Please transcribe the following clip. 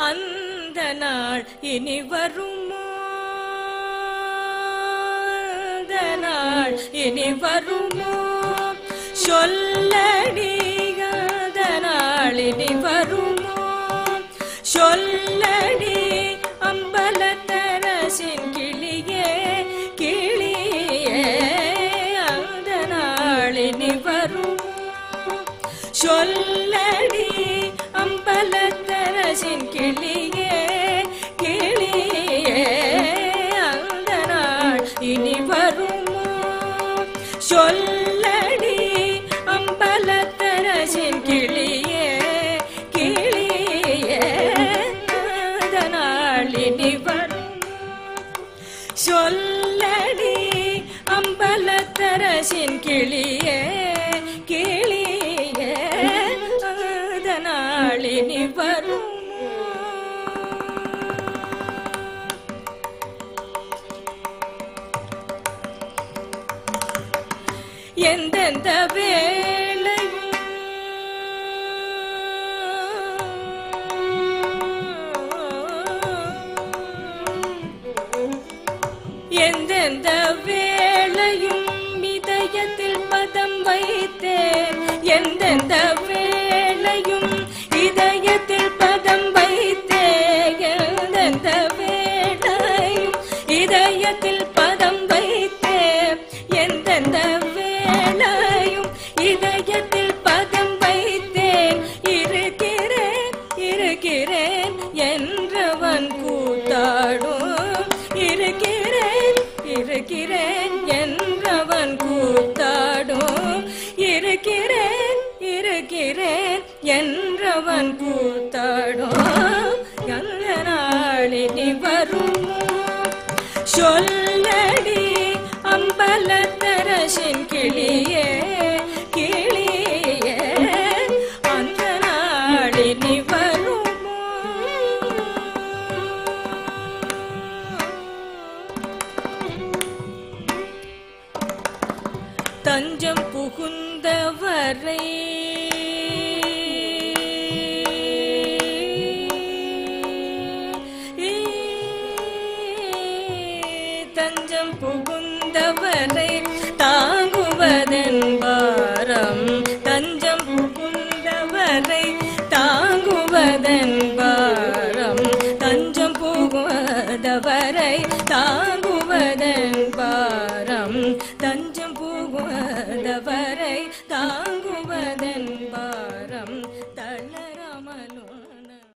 அந்த நாள் இனி வருமோ அந்த நாள் இனி வருமோ சொல்லடி அந்த நாள் இனி வருமோ சொல்லடி அம்பலத்தரசின் கிளியே கிளியே அந்த நாள் இனி வருமோ சொல்லடி அம்பலத்தரசின் கிளியே கிளியே அந்த நாள் இனி வருமோ சொல்லடி அம்பலத்தரசின் கிளியே கிளியே அந்த நாள் இனி வருமோ சொல்லடி அம்பலத்தரசின் கிளியே கிளியே அதனாளினி வரும் எந்தெந்த வேளையும் எந்தெந்த வேளையும் இதயத்தில் பதம் வைத்தேன் எந்தெந்த வேளையும் இதயத்தில் பதம் வைத்தேன் எந்தெந்த வேளையும் இதயத்தில் பதம் வைத்தேன் எந்தெந்த வேளையும் இதயத்தில் பதம் வைத்தேன் இருக்கிறேன் இருக்கிறேன் என்றவன் கூத்தாடும் இருக்கிறேன் இருக்கிறேன் என்றவன் கூத்தாடும் இருக்கிறேன் இருக்கிறேன் என்றவன் கூத்தாடும் எந்த நாளினி வருமோ சொல்லடி அம்பலத்தரசின் கிளியே கிளியே அந்த நாளினி வருமோ தஞ்சம் புகுந்தவரை தஞ்சம் புகுந்த